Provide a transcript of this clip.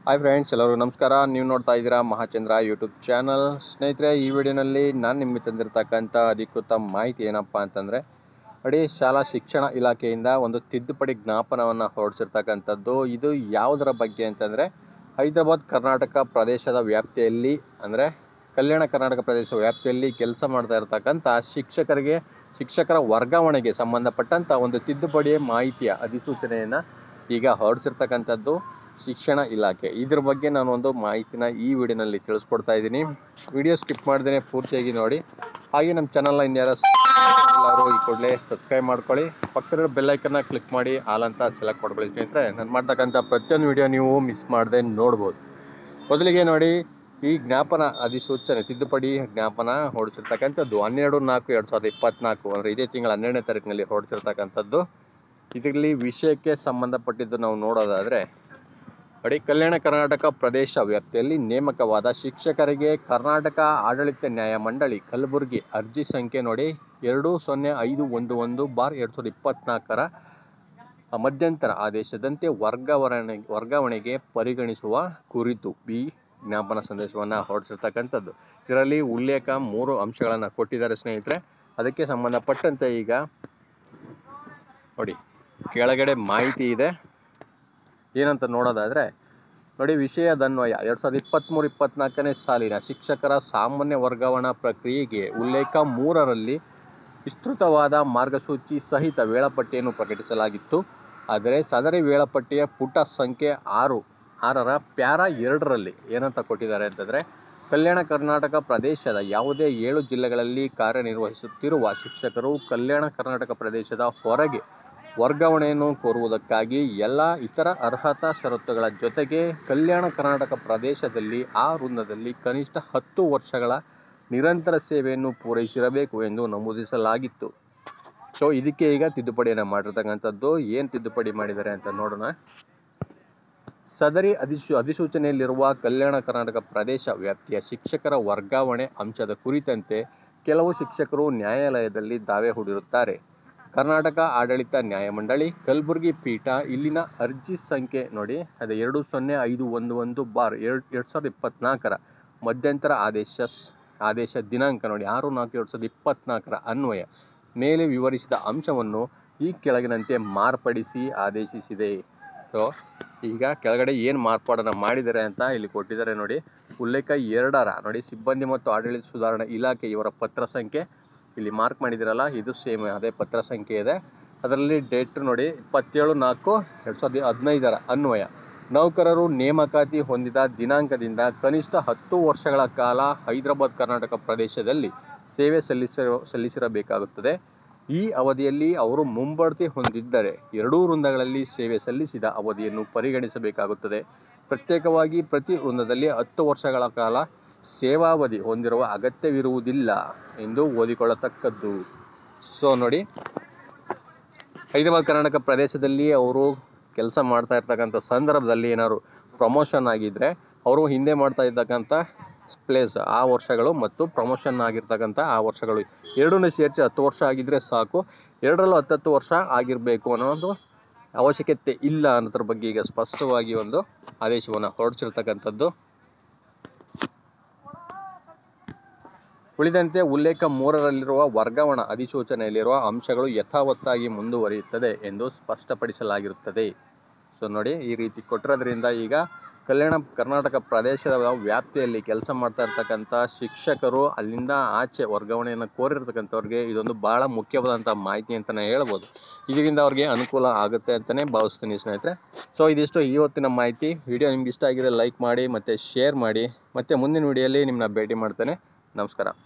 hi friends ಎಲ್ಲರಿಗೂ ನಮಸ್ಕಾರ ನೀವು ನೋಡ್ತಾ ಇದ್ದೀರಾ ಮಹಾಚಂದ್ರ ಯೂಟ್ಯೂಬ್ ಚಾನಲ್ ಸ್ನೇಹಿತರೆ ಈ ವಿಡಿಯೋನಲ್ಲಿ ನಾನು ನಿಮಗೆ ತಂದಿರತಕ್ಕಂಥ ಅಧಿಕೃತ ಮಾಹಿತಿ ಏನಪ್ಪ ಅಂತಂದರೆ ನೋಡಿ ಶಾಲಾ ಶಿಕ್ಷಣ ಇಲಾಖೆಯಿಂದ ಒಂದು ತಿದ್ದುಪಡಿ ಜ್ಞಾಪನವನ್ನು ಹೊರಡಿಸಿರ್ತಕ್ಕಂಥದ್ದು ಇದು ಯಾವುದರ ಬಗ್ಗೆ ಅಂತಂದರೆ ಹೈದರಾಬಾದ್ ಕರ್ನಾಟಕ ಪ್ರದೇಶದ ವ್ಯಾಪ್ತಿಯಲ್ಲಿ ಅಂದರೆ ಕಲ್ಯಾಣ ಕರ್ನಾಟಕ ಪ್ರದೇಶ ವ್ಯಾಪ್ತಿಯಲ್ಲಿ ಕೆಲಸ ಮಾಡ್ತಾ ಇರತಕ್ಕಂಥ ಶಿಕ್ಷಕರಿಗೆ ಶಿಕ್ಷಕರ ವರ್ಗಾವಣೆಗೆ ಸಂಬಂಧಪಟ್ಟಂಥ ಒಂದು ತಿದ್ದುಪಡಿ ಮಾಹಿತಿಯ ಅಧಿಸೂಚನೆಯನ್ನು ಈಗ ಹೊರಡಿಸಿರ್ತಕ್ಕಂಥದ್ದು ಶಿಕ್ಷಣ ಇಲಾಖೆ ಇದ್ರ ಬಗ್ಗೆ ನಾನು ಒಂದು ಮಾಹಿತಿನ ಈ ವಿಡಿಯೋನಲ್ಲಿ ತಿಳಿಸ್ಕೊಡ್ತಾ ಇದ್ದೀನಿ ವಿಡಿಯೋ ಸ್ಕಿಪ್ ಮಾಡ್ದೇ ಪೂರ್ತಿಯಾಗಿ ನೋಡಿ ಹಾಗೆ ನಮ್ಮ ಚಾನಲ್ನ ಇನ್ಯಾರ ಅವರು ಈ ಕೂಡಲೇ ಸಬ್ಸ್ಕ್ರೈಬ್ ಮಾಡ್ಕೊಳ್ಳಿ ಪಕ್ಕದ ಬೆಲ್ಲೈಕನ್ನ ಕ್ಲಿಕ್ ಮಾಡಿ ಆಲ್ ಅಂತ ಸೆಲೆಕ್ಟ್ ಮಾಡ್ಕೊಳ್ಳಿ ಸ್ನೇಹಿತರೆ ನಾನು ಮಾಡ್ತಕ್ಕಂಥ ಪ್ರತಿಯೊಂದು ವಿಡಿಯೋ ನೀವು ಮಿಸ್ ಮಾಡದೆ ನೋಡ್ಬೋದು ಮೊದಲಿಗೆ ನೋಡಿ ಈ ಜ್ಞಾಪನ ಅಧಿಸೂಚನೆ ತಿದ್ದುಪಡಿ ಜ್ಞಾಪನ ಹೊರಡಿಸಿರ್ತಕ್ಕಂಥದ್ದು ಹನ್ನೆರಡು ನಾಲ್ಕು ಎರಡು ಸಾವಿರದ ಇಪ್ಪತ್ನಾಲ್ಕು ಅಂದರೆ ಇದೇ ತಿಂಗಳ ಹನ್ನೆರಡನೇ ತಾರೀಕಿನಲ್ಲಿ ಹೊರಡಿಸಿರ್ತಕ್ಕಂಥದ್ದು ಇದರಲ್ಲಿ ವಿಷಯಕ್ಕೆ ಸಂಬಂಧಪಟ್ಟಿದ್ದು ನಾವು ನೋಡೋದಾದರೆ ನೋಡಿ ಕಲ್ಯಾಣ ಕರ್ನಾಟಕ ಪ್ರದೇಶ ವ್ಯಾಪ್ತಿಯಲ್ಲಿ ನೇಮಕವಾದ ಶಿಕ್ಷಕರಿಗೆ ಕರ್ನಾಟಕ ಆಡಳಿತ ನ್ಯಾಯಮಂಡಳಿ ಕಲಬುರಗಿ ಅರ್ಜಿ ಸಂಖ್ಯೆ ನೋಡಿ ಎರಡು ಸೊನ್ನೆ ಐದು ಒಂದು ಒಂದು ಬಾರ್ ಎರಡು ಸಾವಿರದ ಇಪ್ಪತ್ನಾಲ್ಕರ ಮಧ್ಯಂತರ ಆದೇಶದಂತೆ ವರ್ಗಾವಣೆ ವರ್ಗಾವಣೆಗೆ ಪರಿಗಣಿಸುವ ಕುರಿತು ಈ ಜ್ಞಾಪನ ಸಂದೇಶವನ್ನು ಹೊರಡಿಸಿರ್ತಕ್ಕಂಥದ್ದು ಇದರಲ್ಲಿ ಉಲ್ಲೇಖ ಮೂರು ಅಂಶಗಳನ್ನು ಕೊಟ್ಟಿದ್ದಾರೆ ಸ್ನೇಹಿತರೆ ಅದಕ್ಕೆ ಸಂಬಂಧಪಟ್ಟಂತೆ ಈಗ ನೋಡಿ ಕೆಳಗಡೆ ಮಾಹಿತಿ ಇದೆ ಏನಂತ ನೋಡೋದಾದರೆ ನೋಡಿ ವಿಷಯದನ್ವಯ ಎರಡು ಸಾವಿರದ ಇಪ್ಪತ್ತ್ಮೂರು ಇಪ್ಪತ್ನಾಲ್ಕನೇ ಸಾಲಿನ ಶಿಕ್ಷಕರ ಸಾಮಾನ್ಯ ವರ್ಗಾವಣಾ ಪ್ರಕ್ರಿಯೆಗೆ ಉಲ್ಲೇಖ ಮೂರರಲ್ಲಿ ವಿಸ್ತೃತವಾದ ಮಾರ್ಗಸೂಚಿ ಸಹಿತ ವೇಳಾಪಟ್ಟಿಯನ್ನು ಪ್ರಕಟಿಸಲಾಗಿತ್ತು ಆದರೆ ಸದರಿ ವೇಳಾಪಟ್ಟಿಯ ಪುಟ ಸಂಖ್ಯೆ ಆರು ಆರರ ಪ್ಯಾರ ಎರಡರಲ್ಲಿ ಏನಂತ ಕೊಟ್ಟಿದ್ದಾರೆ ಅಂತಂದರೆ ಕಲ್ಯಾಣ ಕರ್ನಾಟಕ ಪ್ರದೇಶದ ಯಾವುದೇ ಏಳು ಜಿಲ್ಲೆಗಳಲ್ಲಿ ಕಾರ್ಯನಿರ್ವಹಿಸುತ್ತಿರುವ ಶಿಕ್ಷಕರು ಕಲ್ಯಾಣ ಕರ್ನಾಟಕ ಪ್ರದೇಶದ ಹೊರಗೆ ವರ್ಗಾವಣೆಯನ್ನು ಕೋರುವುದಕ್ಕಾಗಿ ಎಲ್ಲ ಇತರ ಅರ್ಹತಾ ಷರತ್ತುಗಳ ಜೊತೆಗೆ ಕಲ್ಯಾಣ ಕರ್ನಾಟಕ ಪ್ರದೇಶದಲ್ಲಿ ಆ ವೃಂದದಲ್ಲಿ ಕನಿಷ್ಠ ಹತ್ತು ವರ್ಷಗಳ ನಿರಂತರ ಸೇವೆಯನ್ನು ಪೂರೈಸಿರಬೇಕು ಎಂದು ನಮೂದಿಸಲಾಗಿತ್ತು ಸೊ ಇದಕ್ಕೆ ಈಗ ತಿದ್ದುಪಡಿಯನ್ನು ಮಾಡಿರ್ತಕ್ಕಂಥದ್ದು ಏನು ತಿದ್ದುಪಡಿ ಮಾಡಿದ್ದಾರೆ ಅಂತ ನೋಡೋಣ ಸದರಿ ಅಧಿಸೂ ಅಧಿಸೂಚನೆಯಲ್ಲಿರುವ ಕಲ್ಯಾಣ ಕರ್ನಾಟಕ ಪ್ರದೇಶ ವ್ಯಾಪ್ತಿಯ ಶಿಕ್ಷಕರ ವರ್ಗಾವಣೆ ಅಂಶದ ಕುರಿತಂತೆ ಕೆಲವು ಶಿಕ್ಷಕರು ನ್ಯಾಯಾಲಯದಲ್ಲಿ ದಾವೆ ಹೂಡಿರುತ್ತಾರೆ ಕರ್ನಾಟಕ ಆಡಳಿತ ನ್ಯಾಯಮಂಡಳಿ ಕಲಬುರಗಿ ಪೀಠ ಇಲ್ಲಿನ ಅರ್ಜಿ ಸಂಖ್ಯೆ ನೋಡಿ ಅದೇ ಎರಡು ಸೊನ್ನೆ ಐದು ಒಂದು ಒಂದು ಬಾರ್ ಎರಡು ಎರಡು ಸಾವಿರದ ಇಪ್ಪತ್ನಾಲ್ಕರ ಮಧ್ಯಂತರ ಆದೇಶ ಆದೇಶ ದಿನಾಂಕ ನೋಡಿ ಆರು ನಾಲ್ಕು ಎರಡು ಸಾವಿರದ ಇಪ್ಪತ್ನಾಲ್ಕರ ಅನ್ವಯ ಮೇಲೆ ವಿವರಿಸಿದ ಅಂಶವನ್ನು ಈ ಕೆಳಗಿನಂತೆ ಮಾರ್ಪಡಿಸಿ ಆದೇಶಿಸಿದೆ ಸೊ ಈಗ ಕೆಳಗಡೆ ಏನು ಮಾರ್ಪಾಡನ್ನು ಮಾಡಿದ್ದಾರೆ ಅಂತ ಇಲ್ಲಿ ಕೊಟ್ಟಿದ್ದಾರೆ ನೋಡಿ ಉಲ್ಲೇಖ ಎರಡರ ನೋಡಿ ಸಿಬ್ಬಂದಿ ಮತ್ತು ಆಡಳಿತ ಸುಧಾರಣಾ ಇಲಾಖೆ ಇವರ ಪತ್ರ ಸಂಖ್ಯೆ ಇಲ್ಲಿ ಮಾರ್ಕ್ ಮಾಡಿದಿರಲ್ಲ ಇದು ಸೇಮ್ ಅದೇ ಪತ್ರ ಸಂಖ್ಯೆ ಇದೆ ಅದರಲ್ಲಿ ಡೇಟ್ ನೋಡಿ ಇಪ್ಪತ್ತೇಳು ನಾಲ್ಕು ಎರಡು ಸಾವಿರದ ಹದಿನೈದರ ಅನ್ವಯ ನೌಕರರು ನೇಮಕಾತಿ ಹೊಂದಿದ ದಿನಾಂಕದಿಂದ ಕನಿಷ್ಠ ಹತ್ತು ವರ್ಷಗಳ ಕಾಲ ಹೈದರಾಬಾದ್ ಕರ್ನಾಟಕ ಪ್ರದೇಶದಲ್ಲಿ ಸೇವೆ ಸಲ್ಲಿಸಿರ ಸಲ್ಲಿಸಿರಬೇಕಾಗುತ್ತದೆ ಈ ಅವಧಿಯಲ್ಲಿ ಅವರು ಮುಂಬಡ್ತಿ ಹೊಂದಿದ್ದರೆ ಎರಡೂ ವೃಂದಗಳಲ್ಲಿ ಸೇವೆ ಸಲ್ಲಿಸಿದ ಅವಧಿಯನ್ನು ಪರಿಗಣಿಸಬೇಕಾಗುತ್ತದೆ ಪ್ರತ್ಯೇಕವಾಗಿ ಪ್ರತಿ ವೃಂದದಲ್ಲಿ ಹತ್ತು ವರ್ಷಗಳ ಕಾಲ ಸೇವಾವಧಿ ಹೊಂದಿರುವ ಅಗತ್ಯವಿರುವುದಿಲ್ಲ ಎಂದು ಓದಿಕೊಳ್ಳತಕ್ಕದ್ದು ಸೊ ನೋಡಿ ಹೈದರಾಬಾದ್ ಕರ್ನಾಟಕ ಪ್ರದೇಶದಲ್ಲಿ ಅವರು ಕೆಲಸ ಮಾಡ್ತಾ ಇರ್ತಕ್ಕಂಥ ಸಂದರ್ಭದಲ್ಲಿ ಏನಾದ್ರು ಪ್ರಮೋಷನ್ ಆಗಿದ್ದರೆ ಅವರು ಹಿಂದೆ ಮಾಡ್ತಾ ಇರ್ತಕ್ಕಂಥ ಪ್ಲೇಸ್ ಆ ವರ್ಷಗಳು ಮತ್ತು ಪ್ರಮೋಷನ್ ಆಗಿರ್ತಕ್ಕಂಥ ಆ ವರ್ಷಗಳು ಎರಡನ್ನೂ ಸೇರಿಸಿ ಹತ್ತು ವರ್ಷ ಆಗಿದ್ದರೆ ಸಾಕು ಎರಡರಲ್ಲೂ ಹತ್ತತ್ತು ವರ್ಷ ಆಗಿರಬೇಕು ಅನ್ನೋ ಒಂದು ಅವಶ್ಯಕತೆ ಇಲ್ಲ ಅನ್ನೋದ್ರ ಬಗ್ಗೆ ಈಗ ಸ್ಪಷ್ಟವಾಗಿ ಒಂದು ಆದೇಶವನ್ನು ಹೊರಡಿಸಿರ್ತಕ್ಕಂಥದ್ದು ಉಳಿದಂತೆ ಉಲ್ಲೇಖ ಮೂರರಲ್ಲಿರುವ ವರ್ಗಾವಣಾ ಅಧಿಸೂಚನೆಯಲ್ಲಿರುವ ಅಂಶಗಳು ಯಥಾವತ್ತಾಗಿ ಮುಂದುವರಿಯುತ್ತದೆ ಎಂದು ಸ್ಪಷ್ಟಪಡಿಸಲಾಗಿರುತ್ತದೆ ಸೊ ನೋಡಿ ಈ ರೀತಿ ಕೊಟ್ಟಿರೋದ್ರಿಂದ ಈಗ ಕಲ್ಯಾಣ ಕರ್ನಾಟಕ ಪ್ರದೇಶದ ವ್ಯಾಪ್ತಿಯಲ್ಲಿ ಕೆಲಸ ಮಾಡ್ತಾ ಇರ್ತಕ್ಕಂಥ ಶಿಕ್ಷಕರು ಅಲ್ಲಿಂದ ಆಚೆ ವರ್ಗಾವಣೆಯನ್ನು ಕೋರಿರ್ತಕ್ಕಂಥವ್ರಿಗೆ ಇದೊಂದು ಭಾಳ ಮುಖ್ಯವಾದಂಥ ಮಾಹಿತಿ ಅಂತಲೇ ಹೇಳ್ಬೋದು ಇದರಿಂದ ಅವ್ರಿಗೆ ಅನುಕೂಲ ಆಗುತ್ತೆ ಅಂತಲೇ ಭಾವಿಸ್ತೀನಿ ಸ್ನೇಹಿತರೆ ಸೊ ಇದಿಷ್ಟು ಇವತ್ತಿನ ಮಾಹಿತಿ ವಿಡಿಯೋ ನಿಮ್ಗೆ ಇಷ್ಟ ಆಗಿದ್ರೆ ಲೈಕ್ ಮಾಡಿ ಮತ್ತು ಶೇರ್ ಮಾಡಿ ಮತ್ತು ಮುಂದಿನ ವಿಡಿಯೋಲಿ ನಿಮ್ಮನ್ನ ಭೇಟಿ ಮಾಡ್ತೇನೆ ನಮಸ್ಕಾರ